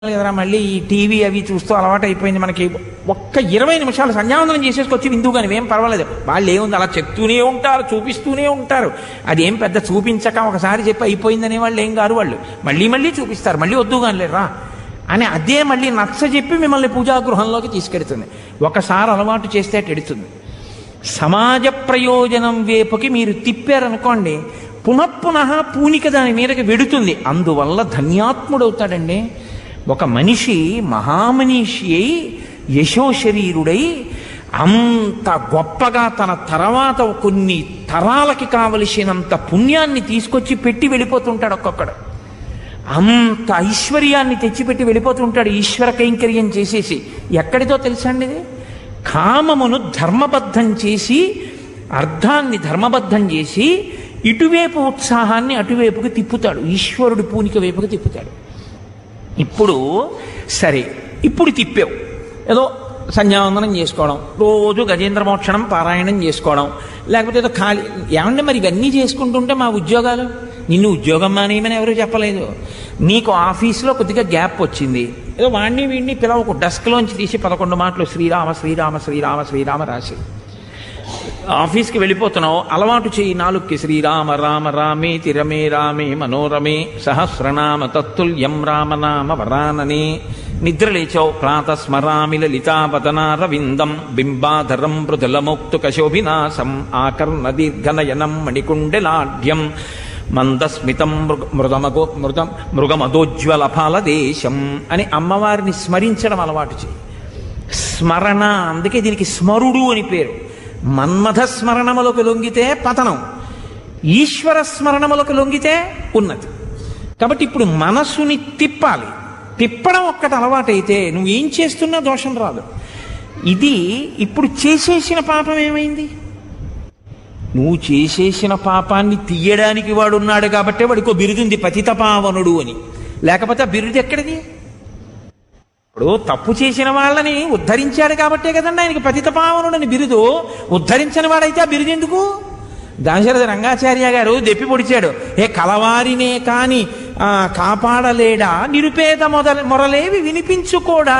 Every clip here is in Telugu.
కదరా మళ్ళీ ఈ టీవీ అవి చూస్తూ అలవాటు అయిపోయింది మనకి ఒక్క ఇరవై నిమిషాలు సంధ్యావందనం చేసేసుకొచ్చి విందువు కానీ ఏం పర్వాలేదు వాళ్ళు ఏముంది అలా చెప్తూనే ఉంటారు చూపిస్తూనే ఉంటారు అది ఏం పెద్ద చూపించక ఒకసారి చెప్పి అయిపోయిందనే వాళ్ళు ఏం కారు వాళ్ళు మళ్ళీ మళ్ళీ చూపిస్తారు మళ్ళీ వద్దు కానీ రా అని అదే మళ్ళీ నచ్చ చెప్పి మిమ్మల్ని పూజాగృహంలోకి తీసుకెడుతుంది ఒకసారి అలవాటు చేస్తే అటు ఎడుతుంది సమాజ ప్రయోజనం వైపుకి మీరు తిప్పారనుకోండి పునఃపునః పూనిక దాని మీదకి వెడుతుంది అందువల్ల ధన్యాత్ముడవుతాడండి ఒక మనిషి మహామనీషి అయి యశోశరీరుడై అంత గొప్పగా తన తర్వాత కొన్ని తరాలకి కావలసినంత పుణ్యాన్ని తీసుకొచ్చి పెట్టి వెళ్ళిపోతుంటాడు ఒక్కొక్కడు అంత ఐశ్వర్యాన్ని తెచ్చిపెట్టి వెళ్ళిపోతుంటాడు ఈశ్వర కైంకర్యం చేసేసి ఎక్కడితో తెలుసండి ఇది కామమును ధర్మబద్ధం చేసి అర్థాన్ని ధర్మబద్ధం చేసి ఇటువైపు ఉత్సాహాన్ని అటువైపుకి తిప్పుతాడు ఈశ్వరుడి పూనిక వైపుకి తిప్పుతాడు ఇప్పుడు సరే ఇప్పుడు తిప్పావు ఏదో సంధ్యావందనం చేసుకోవడం రోజు గజేంద్ర మోక్షణం పారాయణం చేసుకోవడం లేకపోతే ఏదో ఖాళీ ఏమంటే మరి ఇవన్నీ చేసుకుంటుంటే మా ఉద్యోగాలు నిన్ను ఉద్యోగం మానేయమని ఎవరు చెప్పలేదు నీకు ఆఫీస్లో కొద్దిగా గ్యాప్ వచ్చింది ఏదో వాడిని వీడిని పిలవకు డస్క్లోంచి తీసి పదకొండు మాటలు శ్రీరామ శ్రీరామ శ్రీరామ శ్రీరామ రాసి ఆఫీస్కి వెళ్ళిపోతున్నావు అలవాటు చేయి నాలుగుకి శ్రీరామ రామ రామే తిరమే రామే మనోరమే సహస్రనామ తత్తుల్యం రామనామ వరాననే నిద్ర లేచావు ప్రాతస్మరామి లలితాపతనారవిందం బింబాధరం మృదులముక్తు కశోభినాశం ఆకర్ణ దీర్ఘనయనం మణికుండలాఢ్యం మందస్మితం మృగ మృగమగో మృగం మృగమదోజ్వల ఫాలదేశం అని అమ్మవారిని స్మరించడం అలవాటు చేయి స్మరణ అందుకే దీనికి స్మరుడు అని పేరు మన్మథ స్మరణములకు లొంగితే పతనం ఈశ్వర స్మరణములకు లొంగితే ఉన్నతి కాబట్టి ఇప్పుడు మనస్సుని తిప్పాలి తిప్పడం ఒక్కటి అలవాటైతే నువ్వు ఏం చేస్తున్నా దోషం రాదు ఇది ఇప్పుడు చేసేసిన పాపం ఏమైంది నువ్వు చేసేసిన పాపాన్ని తీయడానికి వాడు ఉన్నాడు కాబట్టే వాడికో బిరుదుంది పతితపావనుడు అని లేకపోతే ఆ బిరుదు ఎక్కడిది ఇప్పుడు తప్పు చేసిన వాళ్ళని ఉద్ధరించాడు కాబట్టే కదండి ఆయనకి పతితపావనుడని బిరుదు ఉద్ధరించిన వాడైతే ఆ బిరుదు ఎందుకు దాశరథ రంగాచార్య గారు దెప్పి పొడిచాడు ఏ కలవారినే కాని ఆ, కాపాడలేడా నిరుపేద మొదల మొరలేవి వినిపించుకోడా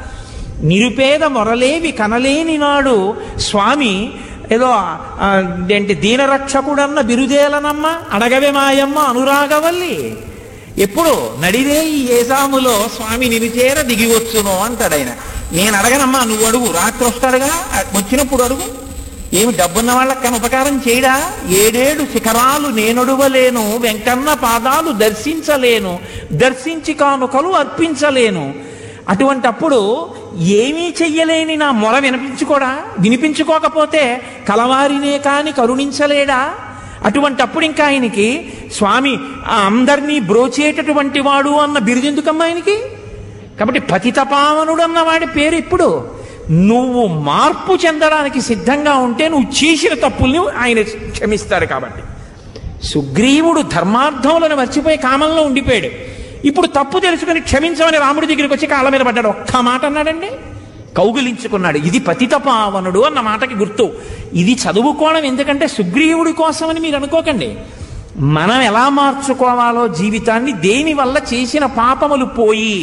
నిరుపేద మొరలేవి కనలేని నాడు స్వామి ఏదో ఆ, ఏంటి దీనరక్షకుడన్న బిరుదేలనమ్మ అడగవే మాయమ్మ అనురాగవల్లి ఎప్పుడు నడిరే ఈ ఏజాములో స్వామి నిలిచేర దిగివచ్చును అంటాడు ఆయన నేను అడగనమ్మా నువ్వు అడుగు రాత్రి వస్తాడుగా వచ్చినప్పుడు అడుగు ఏమి డబ్బున్న వాళ్ళకి కన ఉపకారం చేయడా ఏడేడు శిఖరాలు నేనొడువలేను వెంకన్న పాదాలు దర్శించలేను దర్శించి కానుకలు అర్పించలేను అటువంటప్పుడు ఏమీ చెయ్యలేని నా మొర వినిపించుకోడా వినిపించుకోకపోతే కలవారినే కాని కరుణించలేడా అటువంటప్పుడు ఇంకా ఆయనకి స్వామి ఆ అందరినీ బ్రోచేటటువంటి వాడు అన్న బిరుదెందుకమ్మా ఆయనకి కాబట్టి పతితపావనుడు అన్న వాడి పేరు ఇప్పుడు నువ్వు మార్పు చెందడానికి సిద్ధంగా ఉంటే నువ్వు చేసిన తప్పుల్ని ఆయన క్షమిస్తాడు కాబట్టి సుగ్రీవుడు ధర్మార్థములను మర్చిపోయి కామంలో ఉండిపోయాడు ఇప్పుడు తప్పు తెలుసుకుని క్షమించమని రాముడి దగ్గరికి వచ్చి కాళ్ళ మీద పడ్డాడు ఒక్క మాట అన్నాడండి కౌగిలించుకున్నాడు ఇది పతితపావనుడు అన్న మాటకి గుర్తు ఇది చదువుకోవడం ఎందుకంటే సుగ్రీవుడి కోసమని మీరు అనుకోకండి మనం ఎలా మార్చుకోవాలో జీవితాన్ని దేని వల్ల చేసిన పాపములు పోయి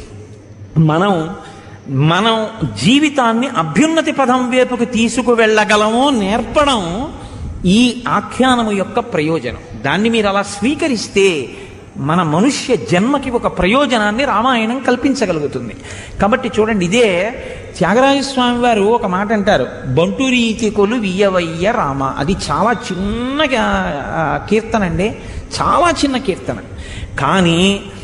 మనం మనం జీవితాన్ని అభ్యున్నతి పదం వైపుకు తీసుకువెళ్ళగలమో నేర్పడం ఈ ఆఖ్యానము యొక్క ప్రయోజనం దాన్ని మీరు అలా స్వీకరిస్తే మన మనుష్య జన్మకి ఒక ప్రయోజనాన్ని రామాయణం కల్పించగలుగుతుంది కాబట్టి చూడండి ఇదే త్యాగరాజస్వామి వారు ఒక మాట అంటారు బంటురీతి కొలు వియ్యవయ్య రామ అది చాలా చిన్న ఆ, కీర్తన అండి చాలా చిన్న కీర్తన కానీ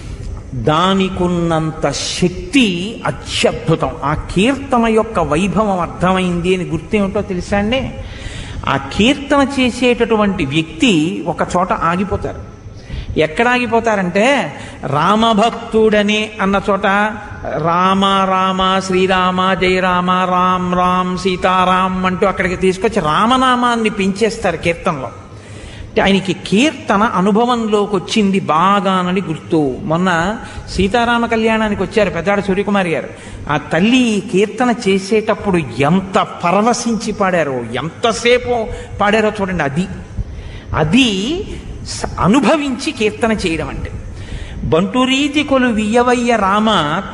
దానికున్నంత శక్తి అత్యద్భుతం ఆ కీర్తన యొక్క వైభవం అర్థమైంది అని గుర్తేమిటో తెలుసా అండి ఆ కీర్తన చేసేటటువంటి వ్యక్తి ఒక చోట ఆగిపోతారు ఎక్కడ ఆగిపోతారంటే రామభక్తుడని అన్న చోట రామ రామ శ్రీరామ జయ రామ రామ్ రామ్ సీతారాం అంటూ అక్కడికి తీసుకొచ్చి రామనామాన్ని పెంచేస్తారు కీర్తనలో అంటే ఆయనకి కీర్తన అనుభవంలోకి వచ్చింది బాగానని గుర్తు మొన్న సీతారామ కళ్యాణానికి వచ్చారు పెద్దాడు సూర్యకుమారి గారు ఆ తల్లి ఈ కీర్తన చేసేటప్పుడు ఎంత పరవశించి పాడారో ఎంతసేపు పాడారో చూడండి అది అది స- అనుభవించి కీర్తన చేయడం అంటే బంటురీతి కొలు వియ్యవయ్య రామ